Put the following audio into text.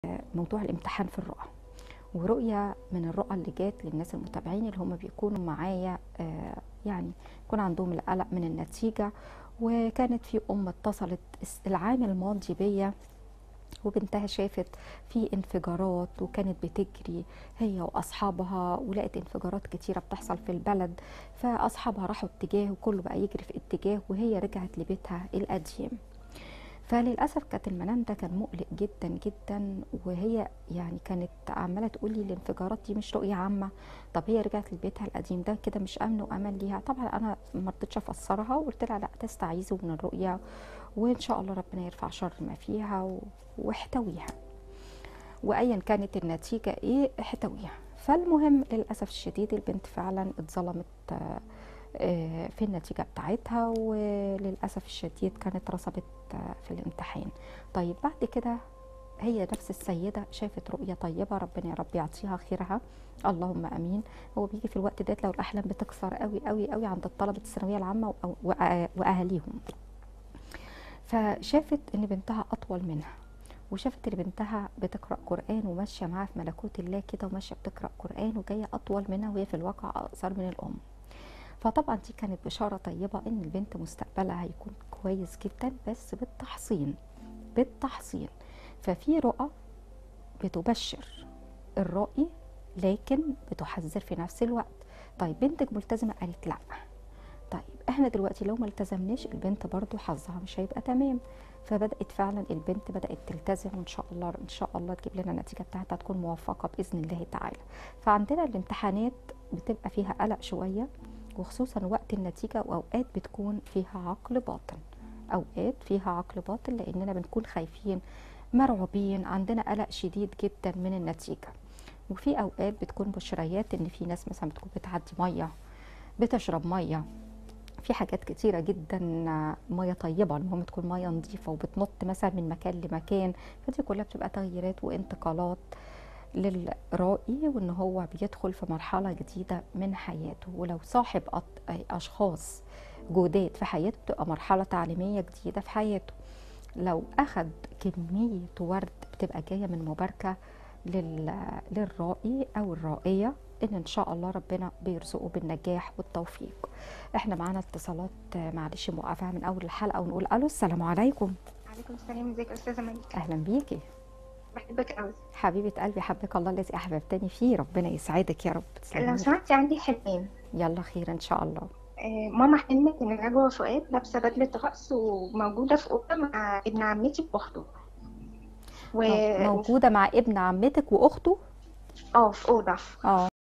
موضوع الامتحان في الرؤى ورؤية من الرؤى اللي جات للناس المتابعين اللي هم بيكونوا معايا آه، يعني يكون عندهم القلق من النتيجة وكانت في أم اتصلت العام الماضي بيا وبنتها شافت في انفجارات وكانت بتجري هي واصحابها ولقت انفجارات كتيره بتحصل في البلد فاصحابها راحوا اتجاه وكله بقى يجري في اتجاه وهي رجعت لبيتها القديم فللاسف كانت المنام ده كان مقلق جدا جدا وهي يعني كانت عماله تقول لي الانفجارات دي مش رؤيه عامه طب هي رجعت لبيتها القديم ده كده مش امن وامان ليها طبعا انا ما رضيتش افسرها وقلت لها لا تستعيذوا من الرؤيه وان شاء الله ربنا يرفع شر ما فيها و- واحتويها وايا كانت النتيجه ايه احتويها فالمهم للاسف الشديد البنت فعلا اتظلمت آه، آه، في النتيجه بتاعتها وللاسف الشديد كانت رسبت آه، في الامتحان طيب بعد كده هي نفس السيده شافت رؤيه طيبه ربنا يا رب يعطيها خيرها اللهم امين هو بيجي في الوقت ده لو الاحلام بتكثر قوي قوي قوي عند الطلبه الثانويه العامه وأ- وأ- واهاليهم فشافت ان بنتها اطول منها وشافت ان بنتها بتقرا قران وماشيه معاها في ملكوت الله كده وماشيه بتقرا قران وجايه اطول منها وهي في الواقع اقصر من الام فطبعا دي كانت بشاره طيبه ان البنت مستقبلها هيكون كويس جدا بس بالتحصين بالتحصين ففي رؤى بتبشر الرائي لكن بتحذر في نفس الوقت طيب بنتك ملتزمه قالت لا طيب احنا دلوقتي لو ما التزمناش البنت برضو حظها مش هيبقى تمام فبدات فعلا البنت بدات تلتزم وان شاء الله ان شاء الله تجيب لنا النتيجه بتاعتها تكون موفقه باذن الله تعالى فعندنا الامتحانات بتبقى فيها قلق شويه وخصوصا وقت النتيجه واوقات بتكون فيها عقل باطن اوقات فيها عقل باطن لاننا بنكون خايفين مرعوبين عندنا قلق شديد جدا من النتيجه وفي اوقات بتكون بشريات ان في ناس مثلا بتكون بتعدي ميه بتشرب ميه في حاجات كتيرة جدا مية طيبة المهم تكون مية نظيفة وبتنط مثلا من مكان لمكان فدي كلها بتبقى تغييرات وانتقالات للرائي وان هو بيدخل في مرحلة جديدة من حياته ولو صاحب أط- أي اشخاص جداد في حياته بتبقى مرحلة تعليمية جديدة في حياته لو اخد كمية ورد بتبقى جاية من مباركة لل... للرائي او الرائية ان ان شاء الله ربنا بيرزقه بالنجاح والتوفيق احنا معانا اتصالات آه، معلش موقفاها من اول الحلقه ونقول الو السلام عليكم عليكم السلام ازيك يا استاذه مليكه اهلا بيكي بحبك قوي حبيبه قلبي حبك الله الذي احببتني فيه ربنا يسعدك يا رب لو تسلمي سمحتي عندي حلمين يلا خير ان شاء الله آه، ماما حلمت ان نجوى فؤاد لابسه بدله رقص وموجوده في اوضه مع ابن عمتي واخته و... موجوده مع ابن عمتك واخته اه في اوضه اه